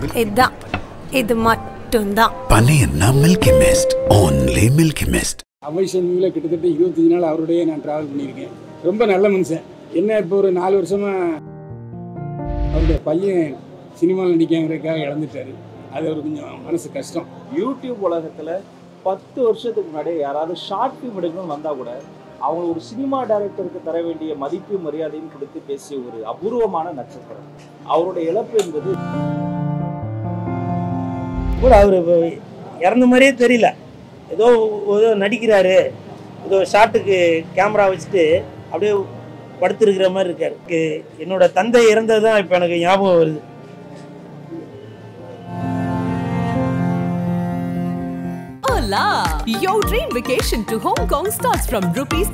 இதான் இது மட்டும்தான் பனையன்னா milky mist only milky mist அவை சொன்னீங்கள கிட்டத்தட்ட இருபத்தஞ்சு நாள் அவருடைய நான் டிராவல் பண்ணியிருக்கேன் ரொம்ப நல்ல மனுஷன் என்ன இப்போ ஒரு நாலு வருஷமா அவருடைய பையன் சினிமாவில் நடிக்காங்கிறதுக்காக இழந்துட்டாரு அது ஒரு கொஞ்சம் மனசு கஷ்டம் யூடியூப் உலகத்துல பத்து வருஷத்துக்கு முன்னாடி யாராவது ஷார்ட் ஃபிலிம் எடுக்கணும்னு வந்தா கூட அவங்க ஒரு சினிமா டைரக்டருக்கு தர வேண்டிய மதிப்பு மரியாதையும் கொடுத்து பேசிய ஒரு அபூர்வமான நட்சத்திரம் அவருடைய இழப்பு என்பது கூட அவர் இறந்த மாதிரியே தெரியல ஏதோ ஏதோ நடிக்கிறாரு ஏதோ ஷாட்டுக்கு கேமரா வச்சுட்டு அப்படியே படுத்திருக்கிற மாதிரி இருக்காரு எனக்கு என்னோட தந்தை இறந்தது தான் இப்போ எனக்கு ஞாபகம் வருது Hola! Your dream vacation to Hong Kong starts from rupees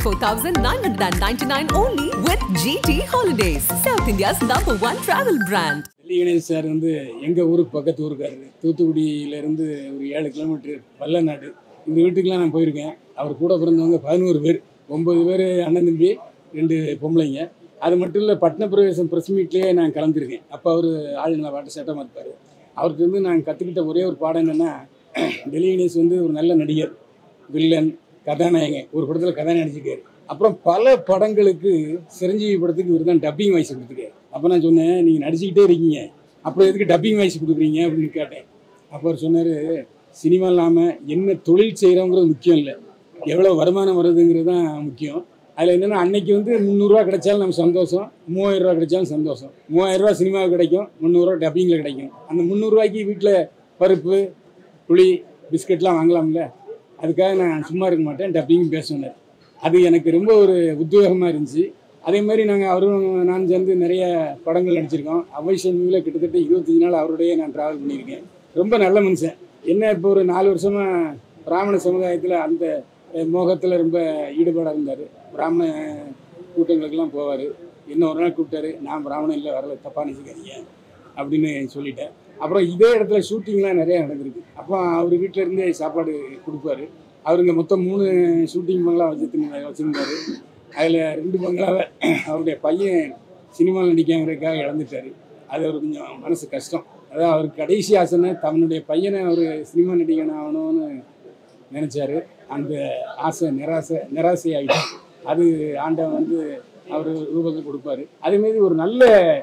74,999 only with GT Holidays, South India's number one travel brand. Delhi Ganesh sir வந்து எங்கள் ஊருக்கு பக்கத்து ஊருக்காரரு தூத்துக்குடியிலேருந்து ஒரு ஏழு கிலோமீட்டர் பல்லநாடு இந்த வீட்டுக்கெலாம் நான் போயிருக்கேன் அவர் கூட பிறந்தவங்க பதினோரு பேர் ஒம்பது பேர் அண்ணன் தம்பி ரெண்டு பொம்பளைங்க அது மட்டும் இல்லை பட்ன பிரவேசம் ப்ரெஸ் மீட்லேயே நான் கலந்துருக்கேன் அப்போ அவர் ஆள் நல்லா பாட்டு சட்டமாக இருப்பார் அவர்கிட்ட இருந்து நான் கற்றுக்கிட்ட ஒரே ஒரு பாடம் என்னென்னா டெல்லி கணேஷ் வந்து ஒரு நல்ல நடிகர் வில்லன் கதாநாயகன் ஒரு படத்தில் கதை நடிச்சிருக்காரு அப்புறம் பல படங்களுக்கு சிரஞ்சீவி படத்துக்கு இவர் தான் டப்பிங் வாய்ஸ் கொடுத்துருக்காரு அப்போ நான் சொன்னேன் நீங்கள் நடிச்சுக்கிட்டே இருக்கீங்க அப்புறம் எதுக்கு டப்பிங் வாய்ஸ் கொடுக்குறீங்க அப்படின்னு கேட்டேன் அப்போ அவர் சொன்னார் சினிமா இல்லாமல் என்ன தொழில் செய்கிறோங்கிறது முக்கியம் இல்லை எவ்வளோ வருமானம் வருதுங்கிறது தான் முக்கியம் அதில் என்னென்னா அன்னைக்கு வந்து முந்நூறுரூவா கிடைச்சாலும் நம்ம சந்தோஷம் மூவாயிரம் ரூபா கிடைச்சாலும் சந்தோஷம் மூவாயிரம் ரூபா சினிமாவுக்கு கிடைக்கும் முந்நூறுரூவா டப்பிங்கில் கிடைக்கும் அந்த முந்நூறுரூவாய்க்கு வீட்டில் பருப்பு புளி பிஸ்கட்லாம் வாங்கலாம்ல அதுக்காக நான் சும்மா இருக்க மாட்டேன் டப்பிங் பேசுனேன் அது எனக்கு ரொம்ப ஒரு உத்வேகமாக இருந்துச்சு அதே மாதிரி நாங்கள் அவரும் நான் சேர்ந்து நிறைய படங்கள் நடிச்சிருக்கோம் அவை சண்முகில் கிட்டத்தட்ட இருபத்தஞ்சு நாள் அவருடைய நான் ட்ராவல் பண்ணியிருக்கேன் ரொம்ப நல்ல மனுஷன் என்ன இப்போ ஒரு நாலு வருஷமாக பிராமண சமுதாயத்தில் அந்த மோகத்தில் ரொம்ப ஈடுபாடாக இருந்தார் பிராமண கூட்டங்களுக்கெல்லாம் போவார் இன்னும் ஒரு நாள் கூப்பிட்டாரு நான் பிராமணன் இல்லை வரல தப்பாக நினச்சிக்காதீங்க அப்படின்னு சொல்லிட்டேன் அப்புறம் இதே இடத்துல ஷூட்டிங்லாம் நிறைய நடந்திருக்கு அப்போ அவர் வீட்டில் இருந்தே சாப்பாடு கொடுப்பாரு அவருங்க மொத்தம் மூணு ஷூட்டிங் பங்களா வச்சு வச்சுருந்தாரு அதில் ரெண்டு பங்களாவை அவருடைய பையன் சினிமாவில் நடிக்காங்கிறதுக்காக இழந்துட்டார் அது ஒரு கொஞ்சம் மனசு கஷ்டம் அதாவது அவர் கடைசி ஆசைன்னு தன்னுடைய பையனை அவர் சினிமா நடிகன் ஆகணும்னு நினச்சாரு அந்த ஆசை நிராசை நிராசை ஆகிட்டு அது ஆண்டவன் வந்து அவர் ரூபத்தில் கொடுப்பாரு அதேமாரி ஒரு நல்ல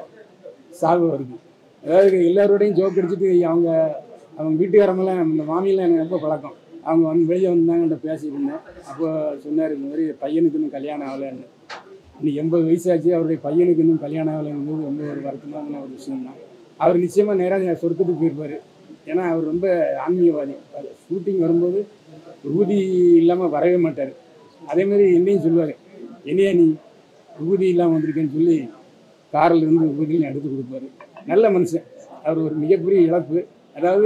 சாவு வருது அதாவது எல்லாரோடையும் ஜோக் அடிச்சுட்டு அவங்க அவங்க வீட்டுக்காரங்களாம் இந்த மாமியெல்லாம் எனக்கு ரொம்ப பழக்கம் அவங்க வந்து வெளியே வந்தாங்கன்ற பேசிட்டு இருந்தேன் அப்போ சொன்னார் இந்த மாதிரி பையனுக்கு இன்னும் கல்யாணம் ஆகலைன்னு இன்னும் எண்பது வயசாச்சு அவருடைய பையனுக்கு இன்னும் கல்யாணம் ஆகலைங்கும்போது ரொம்ப ஒரு வருத்தமான ஒரு விஷயம் தான் அவர் நிச்சயமாக நேராக சொர்க்கத்துக்கு போயிருப்பார் ஏன்னா அவர் ரொம்ப ஆன்மீகவாதி ஷூட்டிங் வரும்போது விபூதி இல்லாமல் வரவே மாட்டார் அதேமாதிரி என்னையும் சொல்லுவார் என்னையா நீ விபூதி இல்லாமல் வந்திருக்கேன்னு சொல்லி காரில் இருந்து விபூதியும் எடுத்து கொடுப்பாரு நல்ல மனுஷன் அவர் ஒரு மிகப்பெரிய இழப்பு அதாவது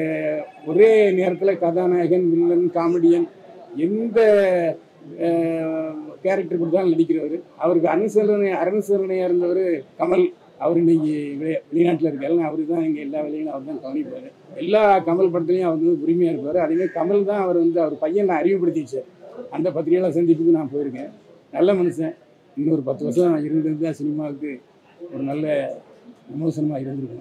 ஒரே நேரத்தில் கதாநாயகன் வில்லன் காமெடியன் எந்த கேரக்டர் கொடுத்தாலும் நடிக்கிறவர் அவருக்கு அனுசரணை அனுசரணையாக இருந்தவர் கமல் அவர் இன்னைக்கு வெளி வெளிநாட்டில் இருக்காரு அவரு தான் இங்கே எல்லா வேலையும் அவர் தான் கவனிப்பார் எல்லா கமல் படத்துலையும் அவர் வந்து உரிமையாக இருப்பார் அதேமாதிரி கமல் தான் அவர் வந்து அவர் பையனை அறிமுகப்படுத்தி வச்சார் அந்த பத்திரிகையாளர் சந்திப்புக்கு நான் போயிருக்கேன் நல்ல மனுஷன் இன்னொரு பத்து வருஷம் இருந்திருந்தா சினிமாவுக்கு ஒரு நல்ல விமோசனமாக இருந்திருக்கும்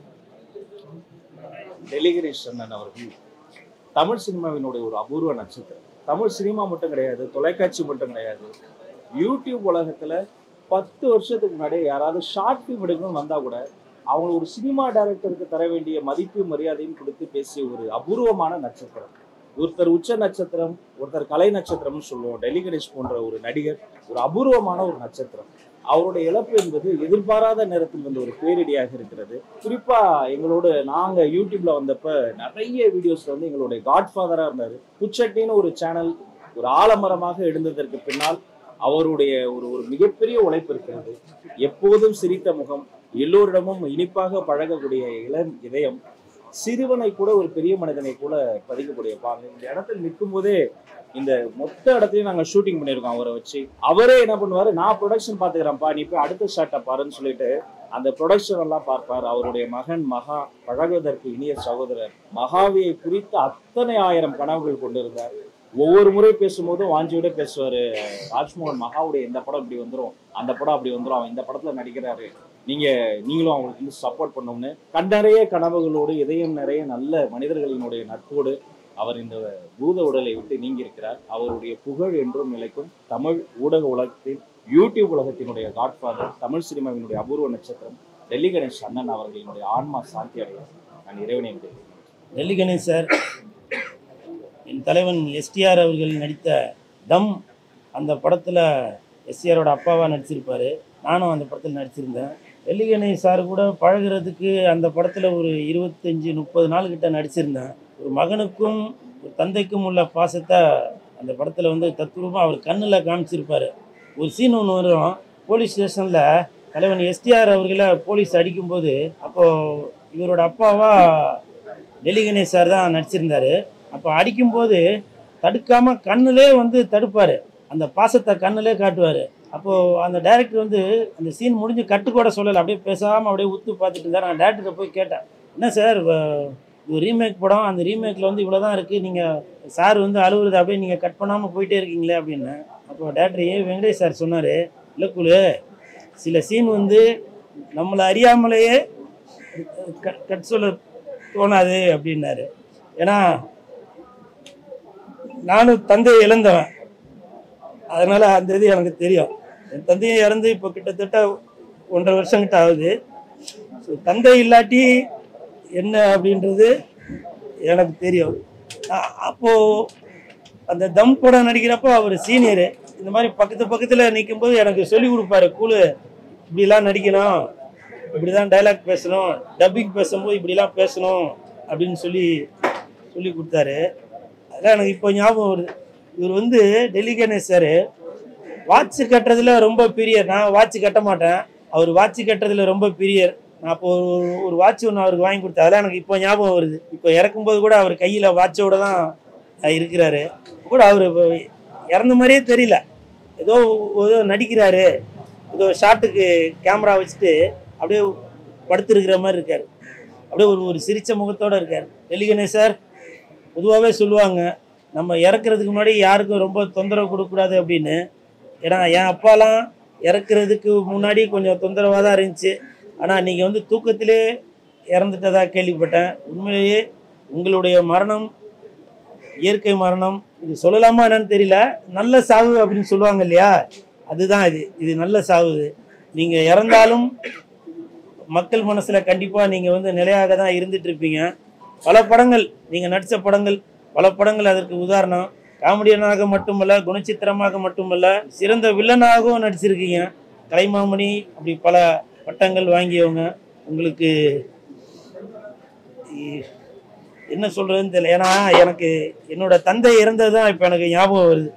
டெலிகரேஷ் அண்ணன் அவர்கள் தமிழ் சினிமாவினுடைய ஒரு அபூர்வ நட்சத்திரம் தமிழ் சினிமா மட்டும் கிடையாது தொலைக்காட்சி மட்டும் கிடையாது யூடியூப் உலகத்துல பத்து வருஷத்துக்கு முன்னாடி யாராவது ஷார்ட் ஃபிலிம் எடுக்கணும்னு வந்தா கூட அவங்க ஒரு சினிமா டைரக்டருக்கு தர வேண்டிய மதிப்பு மரியாதையும் கொடுத்து பேசிய ஒரு அபூர்வமான நட்சத்திரம் ஒருத்தர் உச்ச நட்சத்திரம் ஒருத்தர் கலை நட்சத்திரம்னு சொல்லுவோம் டெல்லி கணேஷ் போன்ற ஒரு நடிகர் ஒரு அபூர்வமான ஒரு நட்சத்திரம் அவருடைய இழப்பு என்பது எதிர்பாராத நேரத்தில் வந்த ஒரு பேரிடியாக இருக்கிறது குறிப்பா எங்களோட நாங்க யூடியூப்ல வந்தப்ப நிறைய வீடியோஸ்ல வந்து எங்களுடைய காட்ஃபாதரா இருந்தாரு புச்சட்டின்னு ஒரு சேனல் ஒரு ஆலமரமாக எழுந்ததற்கு பின்னால் அவருடைய ஒரு ஒரு மிகப்பெரிய உழைப்பு இருக்கிறது எப்போதும் சிரித்த முகம் எல்லோரிடமும் இனிப்பாக பழகக்கூடிய இளம் இதயம் சிறுவனை கூட ஒரு பெரிய மனிதனை கூட பதிக்கக்கூடிய பாங்க இந்த இடத்துல நிற்கும் போதே இந்த மொத்த இடத்தையும் நாங்க ஷூட்டிங் பண்ணியிருக்கோம் அவரை வச்சு அவரே என்ன பண்ணுவாரு நான் ப்ரொடக்ஷன் பாத்துக்கிறேன்ப்பா நீ போய் அடுத்த ஷாட்டை பாருன்னு சொல்லிட்டு அந்த ப்ரொடக்ஷன் எல்லாம் பார்ப்பார் அவருடைய மகன் மகா பழகுவதற்கு இனிய சகோதரர் மகாவியை குறித்த அத்தனை ஆயிரம் கனவுகள் கொண்டிருந்தார் ஒவ்வொரு முறை பேசும்போதும் வாஞ்சியோட பேசுவாரு ராஜ்மோகன் மகாவுடைய இந்த படம் இப்படி வந்துரும் அந்த படம் அப்படி வந்துரும் அவன் இந்த படத்துல நடிக்கிறாரு நீங்க நீங்களும் அவங்களுக்கு வந்து சப்போர்ட் பண்ணணும்னு கண் நிறைய கனவுகளோடு இதயம் நிறைய நல்ல மனிதர்களினுடைய நட்போடு அவர் இந்த பூத உடலை விட்டு நீங்கி இருக்கிறார் அவருடைய புகழ் என்றும் நிலைக்கும் தமிழ் ஊடக உலகத்தின் யூடியூப் உலகத்தினுடைய காட்ஃபாதர் தமிழ் சினிமாவினுடைய அபூர்வ நட்சத்திரம் டெல்லி கணேஷ் அண்ணன் அவர்களினுடைய ஆன்மா சாந்தி அடைய நான் இறைவனை வேண்டுகிறேன். டெல்லி கணேஷ் சார் என் தலைவன் எஸ்டிஆர் அவர்கள் நடித்த தம் அந்த படத்தில் எஸ்டிஆரோட அப்பாவாக நடிச்சிருப்பார் நானும் அந்த படத்தில் நடிச்சிருந்தேன் டெல்லி கணேஷ் சார் கூட பழகுறதுக்கு அந்த படத்தில் ஒரு இருபத்தஞ்சி முப்பது நாள் கிட்ட நடிச்சிருந்தேன் ஒரு மகனுக்கும் ஒரு தந்தைக்கும் உள்ள பாசத்தை அந்த படத்தில் வந்து தத்ரூபமாக அவர் கண்ணில் காமிச்சிருப்பார் ஒரு சீன் ஒன்று வரும் போலீஸ் ஸ்டேஷனில் தலைவன் எஸ்டிஆர் அவர்களை போலீஸ் அடிக்கும்போது அப்போது இவரோட அப்பாவா டெல்லி கணேஷ் சார் தான் நடிச்சிருந்தாரு அப்போ அடிக்கும்போது தடுக்காம கண்ணுலே வந்து தடுப்பார் அந்த பாசத்தை கண்ணுலே காட்டுவார் அப்போது அந்த டைரக்டர் வந்து அந்த சீன் முடிஞ்சு கட்டு கூட சொல்லலை அப்படியே பேசாமல் அப்படியே உத்து பார்த்துட்டு இருந்தார் நான் டேரக்டரை போய் கேட்டேன் என்ன சார் வ- இது ரீமேக் படம் அந்த ரீமேக்கில் வந்து இவ்வளோ தான் இருக்குது நீங்கள் சார் வந்து அழுவுறது அப்படியே நீங்கள் கட் பண்ணாமல் போயிட்டே இருக்கீங்களே அப்படின்னு அப்போ டேரக்டர் ஏ வெங்கடேஷ் சார் சொன்னார் இல்லை குழு சில சீன் வந்து நம்மளை அறியாமலேயே கட் கட் சொல்ல தோணாது அப்படின்னாரு ஏன்னா நானும் தந்தையை இழந்தவன் அதனால அந்த இது எனக்கு தெரியும் என் தந்தையும் இறந்து இப்போ கிட்டத்தட்ட ஒன்றரை வருஷம் கிட்ட ஆகுது ஸோ தந்தை இல்லாட்டி என்ன அப்படின்றது எனக்கு தெரியும் அ- அப்போ அந்த தம் படம் நடிக்கிறப்போ அவர் சீனியரு இந்த மாதிரி பக்கத்து பக்கத்தில் நிற்கும்போது எனக்கு சொல்லி கொடுப்பாரு கூழு இப்படிலாம் நடிக்கணும் இப்படி தான் டைலாக் பேசணும் டப்பிங் பேசும்போது இப்படிலாம் பேசணும் அப்படின்னு சொல்லி சொல்லி கொடுத்தாரு அதான் எனக்கு இப்போ ஞாபகம் வருது இவர் வந்து டெல்லி கணேஷ் சார் வாட்ச் கட்டுறதுல ரொம்ப பிரியர் நான் வாட்ச் கட்ட மாட்டேன் அவர் வாட்ச் கட்டுறதுல ரொம்ப பிரியர் நான் அப்போ ஒரு ஒரு வாட்ச் ஒன்று அவருக்கு வாங்கி கொடுத்தேன் அதெல்லாம் எனக்கு இப்போ ஞாபகம் வருது இப்போ இறக்கும்போது கூட அவர் கையில் வாட்சோட தான் இருக்கிறாரு கூட அவர் இறந்த மாதிரியே தெரியல ஏதோ ஏதோ நடிக்கிறாரு ஏதோ ஷாட்டுக்கு கேமரா வச்சுட்டு அப்படியே படுத்திருக்கிற மாதிரி இருக்கார் அப்படியே ஒரு ஒரு சிரிச்ச முகத்தோட இருக்கார் டெல்லி கணேஷ் சார் பொதுவாகவே சொல்லுவாங்க நம்ம இறக்குறதுக்கு முன்னாடி யாருக்கும் ரொம்ப தொந்தரவு கொடுக்கக்கூடாது அப்படின்னு ஏன்னா என் அப்பாலாம் இறக்குறதுக்கு முன்னாடி கொஞ்சம் தொந்தரவாக தான் இருந்துச்சு ஆனால் நீங்கள் வந்து தூக்கத்திலே இறந்துட்டதா கேள்விப்பட்டேன் உண்மையிலேயே உங்களுடைய மரணம் இயற்கை மரணம் இது சொல்லலாமா என்னன்னு தெரியல நல்ல சாவு அப்படின்னு சொல்லுவாங்க இல்லையா அதுதான் இது இது நல்ல சாவு இது நீங்கள் இறந்தாலும் மக்கள் மனசில் கண்டிப்பாக நீங்கள் வந்து நிலையாக தான் இருந்துட்டு இருப்பீங்க பல படங்கள் நீங்கள் நடித்த படங்கள் பல படங்கள் அதற்கு உதாரணம் காமெடியனாக மட்டுமல்ல குணச்சித்திரமாக மட்டுமல்ல சிறந்த வில்லனாகவும் நடிச்சிருக்கீங்க கலைமாமணி அப்படி பல பட்டங்கள் வாங்கியவங்க உங்களுக்கு இ- என்ன சொல்றதுன்னு தெரியல ஏன்னா எனக்கு என்னோட தந்தை இறந்தது தான் இப்போ எனக்கு ஞாபகம் வருது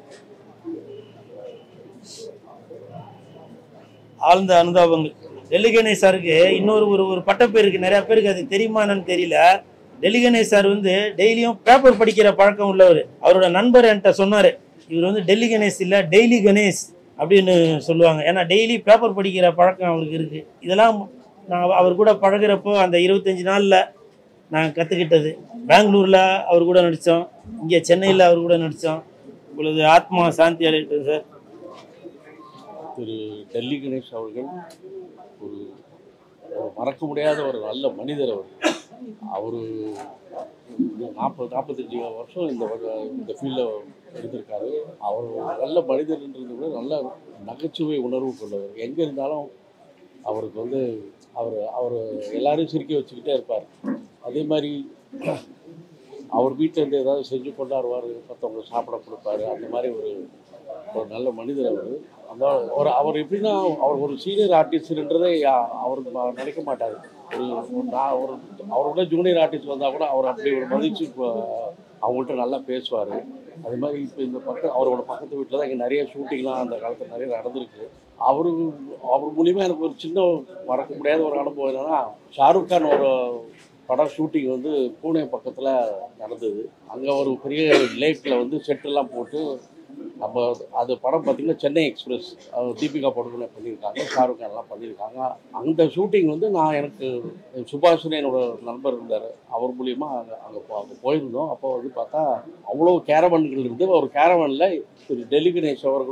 ஆழ்ந்த அனுதாபங்கள் டெல்லி கணேஷ் சாருக்கு இன்னொரு ஒரு ஒரு பட்டப்பேர் இருக்கு நிறைய பேருக்கு அது தெரியுமா என்னன்னு தெரியல டெல்லி கணேஷ் சார் வந்து டெய்லியும் பேப்பர் படிக்கிற பழக்கம் உள்ளவர் அவரோட நண்பர் என்கிட்ட சொன்னார் இவர் வந்து டெல்லி கணேஷ் இல்லை டெய்லி கணேஷ் அப்படின்னு சொல்லுவாங்க ஏன்னா டெய்லி பேப்பர் படிக்கிற பழக்கம் அவருக்கு இருக்குது இதெல்லாம் நான் அவர் கூட பழகுறப்போ அந்த இருபத்தஞ்சி நாளில் நான் கற்றுக்கிட்டது பெங்களூரில் அவர் கூட நடித்தோம் இங்கே சென்னையில் அவர் கூட நடித்தோம் உங்களது ஆத்மா சாந்தி அடையட்டும் சார் திரு டெல்லி கணேஷ் அவர்கள் ஒரு ஒரு மறக்க முடியாத ஒரு நல்ல மனிதர் அவர் அவர் நாற்பது நாற்பத்தஞ்சு வருஷம் இந்த வ- இந்த ஃபீல்டில் இருந்திருக்காரு அவர் ஒரு நல்ல மனிதர்ன்றது விட நல்ல நகைச்சுவை உணர்வு கொண்டவர் எங்கே இருந்தாலும் அவருக்கு வந்து அவர் அவர் எல்லாரையும் சிரிக்க வச்சுக்கிட்டே இருப்பார் அதே மாதிரி அவர் வீட்டில் இருந்து ஏதாவது செஞ்சு கொண்டாடுவார் மற்றவங்க சாப்பிட கொடுப்பாரு அந்த மாதிரி ஒரு ஒரு நல்ல மனிதர் அவர் அந்த ஒரு அவர் எப்படின்னா அவர் ஒரு சீனியர் ஆர்டிஸ்ட்ன்றதே யா- அவர் ம- நினைக்க மாட்டார் ஒரு ஒரு நான் ஒரு அவரோட ஜூனியர் ஆர்டிஸ்ட் வந்தால் கூட அவர் அப்படி ஒரு மதிச்சு இப்போ அவங்கள்ட்ட நல்லா பேசுவார் அதே மாதிரி இப்போ இந்த பக்கம் அவரோட பக்கத்து வீட்டில் தான் இங்கே நிறைய ஷூட்டிங்லாம் அந்த காலத்தில் நிறைய நடந்திருக்கு அவரு அவர் மூலியமாக எனக்கு ஒரு சின்ன மறக்க முடியாத ஒரு அனுபவம் என்னன்னா ஷாருக் கான் ஒரு படம் ஷூட்டிங் வந்து பூனே பக்கத்தில் நடந்தது அங்கே ஒரு பெரிய லேக்கில் வந்து செட்டெல்லாம் போட்டு நம்ம அது படம் பார்த்திங்கன்னா சென்னை எக்ஸ்பிரஸ் அது தீபிகா படுகொலை பண்ணியிருக்காங்க ஷாருக் கான்லாம் பண்ணியிருக்காங்க அந்த ஷூட்டிங் வந்து நான் எனக்கு சுபாஷ்னு என்னோட நண்பர் இருந்தார் அவர் மூலியமா அங்கே அங்கே அங்கே போயிருந்தோம் அப்போ வந்து பார்த்தா அவ்வளோ கேரவன்கள் இருந்து ஒரு கேரவனில் திரு டெல்லி கணேஷ் அவர்களும்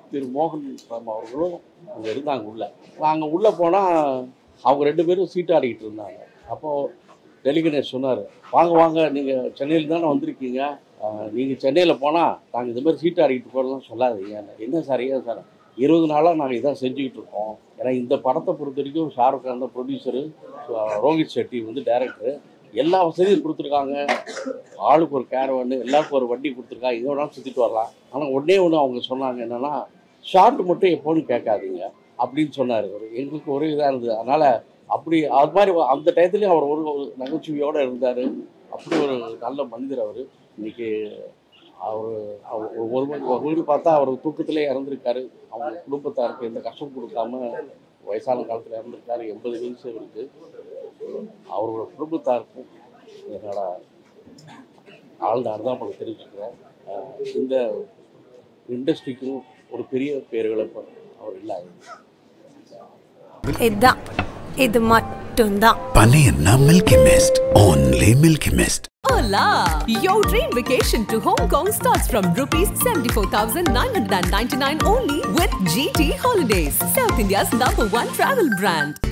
திரு மோகன் ராம் அவர்களும் அங்கே இருந்தாங்க உள்ள நாங்கள் உள்ளே போனால் அவங்க ரெண்டு பேரும் சீட்டாடிக்கிட்டு இருந்தாங்க அப்போது டெல்லி கணேஷ் சொன்னார் வாங்க வாங்க நீங்கள் சென்னையில் தானே வந்திருக்கீங்க நீங்கள் சென்னையில் போனால் நாங்கள் இந்த மாதிரி சீட்டாடிக்கிட்டு போகிறோம்லாம் சொல்லாதீங்க என்ன சார் ஏன் சார் இருபது நாளாக நாங்கள் இதான் செஞ்சுக்கிட்டு இருக்கோம் ஏன்னா இந்த படத்தை பொறுத்த வரைக்கும் ஷாருக் கான் தான் ப்ரொடியூசரு ரோஹித் செட்டி வந்து டைரக்டரு எல்லா வசதியும் கொடுத்துருக்காங்க ஆளுக்கு ஒரு கேரவன் எல்லாருக்கும் ஒரு வண்டி கொடுத்துருக்காங்க எங்கே வேணாலும் சுற்றிட்டு வரலாம் ஆனால் ஒன்றே ஒன்று அவங்க சொன்னாங்க என்னென்னா ஷார்ட் மட்டும் எப்போன்னு கேட்காதீங்க அப்படின்னு சொன்னார் ஒரு எங்களுக்கு ஒரே இதாக இருந்தது அதனால் அப்படி அது மாதிரி அந்த டயத்துலேயும் அவர் ஒரு ஒரு நகைச்சுவையோடு இருந்தார் அப்படி ஒரு நல்ல மனிதர் அவர் இன்னைக்கு அவர் அவர் ஒரு ஒரு மணி ஒரு வீடு பார்த்தா அவர் தூக்கத்திலே இறந்துருக்காரு அவங்க குடும்பத்தாருக்கு எந்த கஷ்டம் கொடுக்காம வயசான காலத்தில் இறந்துருக்காரு எண்பது வயசு இருக்கு அவரோட குடும்பத்தாருக்கும் என்னோட ஆழ்ந்த அனுதாபங்களை தெரிவிச்சுக்கிறேன் அஹ் இந்த இண்டஸ்ட்ரிக்கும் ஒரு பெரிய பேர்களை அவர் இல்லாது இதுதான் இது மட்டும்தான் Paneerna Milky Mist. Only Milky Mist. Hola! Your dream vacation to Hong Kong starts from rupees 74,999 only with GT Holidays, South India's number one travel brand.